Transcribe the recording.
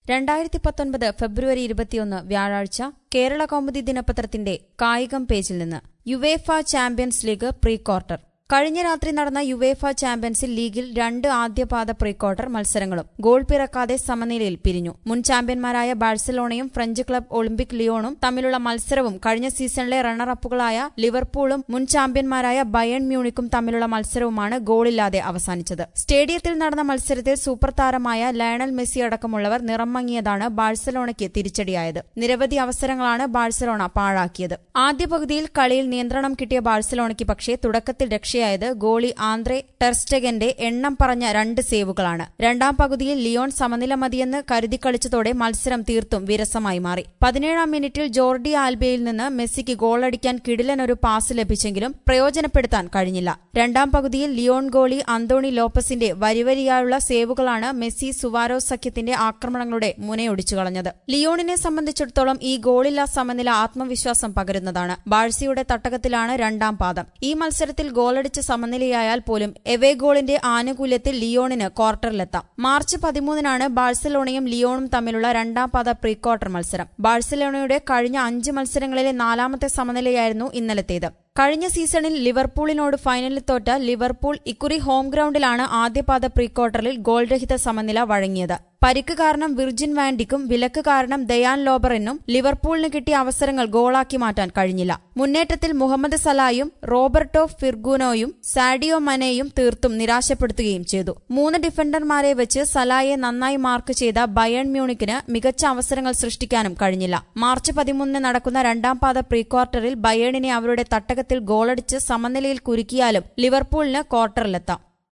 രണ്ടായിരത്തി പത്തൊൻപത് ഫെബ്രുവരി ഇരുപത്തിയൊന്ന് വ്യാഴാഴ്ച കേരള കൗമുദി ദിനപത്രത്തിന്റെ കായികം പേജിൽ നിന്ന് UEFA champions league pre quarter കഴിഞ്ഞ രാത്രി നടന്ന യുവേഫ ചാമ്പ്യൻസ് ലീഗിൽ രണ്ട് ആദ്യപാദ പ്രീ ക്വാർട്ടർ മത്സരങ്ങളും ഗോൾ പിറക്കാതെ സമനിലയിൽ പിരിഞ്ഞു മുൻ ചാമ്പ്യന്മാരായ ബാഴ്സലോണയും ഫ്രഞ്ച് ക്ലബ് ഒളിമ്പിക് ലിയോണും തമ്മിലുള്ള മത്സരവും കഴിഞ്ഞ സീസണിലെ റണ്ണറപ്പുകളായ ലിവർപൂളും മുൻ ചാമ്പ്യന്മാരായ ബയൺ മ്യൂണിക്കും തമ്മിലുള്ള മത്സരവുമാണ് ഗോളില്ലാതെ അവസാനിച്ചത് സ്റ്റേഡിയത്തിൽ നടന്ന മത്സരത്തിൽ സൂപ്പർ താരമായ ലയണൽ മെസ്സി അടക്കമുള്ളവർ നിറം മങ്ങിയതാണ് ബാഴ്സലോണയ്ക്ക് തിരിച്ചടിയായത് നിരവധി അവസരങ്ങളാണ് ബാഴ്സലോണ പാഴാക്കിയത് ആദ്യ പകുതിയിൽ കളിയിൽ നിയന്ത്രണം കിട്ടിയ ബാഴ്സലോണയ്ക്ക് പക്ഷേ തുടക്കത്തിൽ രക്ഷയായത് ഗോളി ആന്ത്രെ ടെർസ്റ്റഗന്റെ എണ്ണം പറഞ്ഞ രണ്ട് സേവുകളാണ് രണ്ടാം പകുതിയിൽ ലിയോൺ സമനില മതിയെന്ന് കരുതി കളിച്ചതോടെ മത്സരം തീർത്തും വിരസമായി മാറി പതിനേഴാം മിനിറ്റിൽ ജോർഡി ആൽബയിൽ നിന്ന് മെസ്സിക്ക് ഗോളടിക്കാൻ കിടിലൻ ഒരു പാസ് ലഭിച്ചെങ്കിലും പ്രയോജനപ്പെടുത്താൻ കഴിഞ്ഞില്ല രണ്ടാം പകുതിയിൽ ലിയോൺ ഗോളി അന്തോണി ലോപ്പസിന്റെ വരിവരിയായുള്ള സേവുകളാണ് മെസ്സി സുവാരോ സഖ്യത്തിന്റെ ആക്രമണങ്ങളുടെ മുനയൊടിച്ചു കളഞ്ഞത് ലിയോണിനെ സംബന്ധിച്ചിടത്തോളം ഈ ഗോളില്ലാ സമനില ആത്മവിശ്വാസം പകരുന്നതാണ് ബാഴ്സിയുടെ തട്ടകത്തിലാണ് രണ്ടാം പാദം ഈ മത്സരത്തിൽ ഗോളടിച്ച് സമനിലയായാൽ പോലും എവേ ഗോളിന്റെ ആനുകൂല്യത്തിൽ ലിയോണിന് ക്വാർട്ടറിലെത്താം മാർച്ച് പതിമൂന്നിനാണ് ബാഴ്സലോണയും ലിയോണും തമ്മിലുള്ള രണ്ടാം പാദ പ്രീ ക്വാർട്ടർ മത്സരം ബാഴ്സലോണയുടെ കഴിഞ്ഞ അഞ്ച് മത്സരങ്ങളിലെ നാലാമത്തെ സമനിലയായിരുന്നു ഇന്നലത്തേത് കഴിഞ്ഞ സീസണിൽ ലിവർപൂളിനോട് ഫൈനലിൽ തോറ്റ ലിവർപൂൾ ഇക്കുറി ഹോം ഗ്രൌണ്ടിലാണ് ആദ്യപാദ പ്രീ ക്വാർട്ടറിൽ ഗോൾരഹിത സമനില വഴങ്ങിയത് പരിക്ക് കാരണം വിർജിൻ വാൻഡിക്കും വിലക്ക് കാരണം ദയാൻ ലോബറിനും ലിവർപൂളിന് കിട്ടിയ അവസരങ്ങൾ ഗോളാക്കി മാറ്റാൻ കഴിഞ്ഞില്ല മുന്നേറ്റത്തിൽ മുഹമ്മദ് സലായും റോബർട്ടോ ഫിർഗൂനോയും സാഡിയോ മനേയും തീർത്തും നിരാശപ്പെടുത്തുകയും ചെയ്തു മൂന്ന് ഡിഫൻഡർമാരെ വെച്ച് സലായെ നന്നായി മാർക്ക് ചെയ്ത ബയൺ മ്യൂണിക്കിന് മികച്ച അവസരങ്ങൾ സൃഷ്ടിക്കാനും കഴിഞ്ഞില്ല മാർച്ച് പതിമൂന്നിന് നടക്കുന്ന രണ്ടാം പാദ പ്രീ ക്വാർട്ടറിൽ ബയേണിനെ അവരുടെ തട്ടകത്തിൽ ഗോളടിച്ച് സമനിലയിൽ കുരുക്കിയാലും ലിവർപൂളിന് ക്വാർട്ടറിലെത്താം